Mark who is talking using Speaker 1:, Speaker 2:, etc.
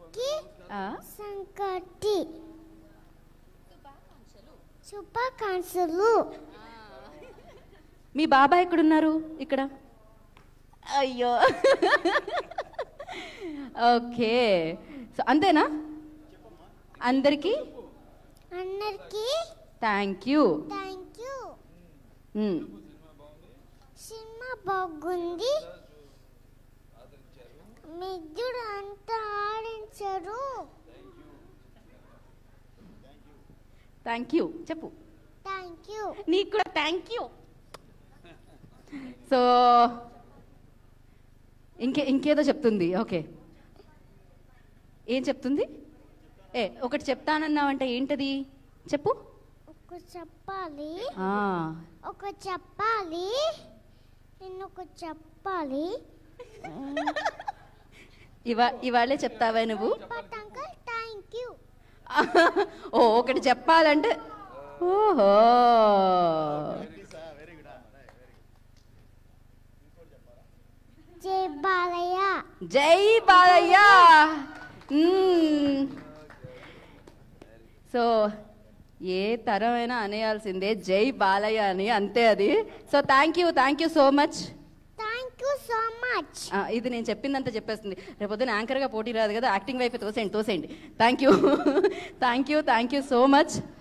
Speaker 1: అందరికీ
Speaker 2: ఆ,
Speaker 1: సంకటి శుభాకాంక్షలు
Speaker 2: మీ బాబాయ్ ఎక్కడున్నారు ఇక్కడ అయ్యో ఓకే సో అంతేనా అందరికీ
Speaker 1: అందరికీ
Speaker 2: thank you
Speaker 1: thank you
Speaker 2: um,
Speaker 1: cinema బాగుంది మిద్దుడు అంతా ఆడించారు
Speaker 2: థ్యాంక్ యూ చెప్పు
Speaker 1: థ్యాంక్ యూ
Speaker 2: నీకు కూడా థ్యాంక్ యూ సో ఇంకే ఇంకేదో చెప్తుంది ఓకే ఏం చెప్తుంది ఏ ఒకటి చెప్తానన్నావంటే ఏంటది చెప్పు
Speaker 1: ఒక చెప్పాలి
Speaker 2: ఆ,
Speaker 1: ఒక చెప్పాలి నేను ఒక చెప్పాలి
Speaker 2: ఇవా ఇవాళే చెప్తావా నువ్వు
Speaker 1: బట్ అంకల్ థ్యాంక్ యూ
Speaker 2: ఓ ఒకటి చెప్పాలంటే ఓహో
Speaker 1: జై బాలయ్య
Speaker 2: జై బాలయ్య మ్మ్. సో ఏ తరమైనా అనేయాల్సిందే జై బాలయ్య అని అంతే అది so thank you thank you so much
Speaker 1: thank you so much
Speaker 2: ఇది నేను చెప్పిందంతా చెప్పేస్తుంది రేపొద్దున యాంకర్గా పోటీ రాదు కదా యాక్టింగ్ వైపు తోసేయండి తోసేయండి thank you thank you thank you so much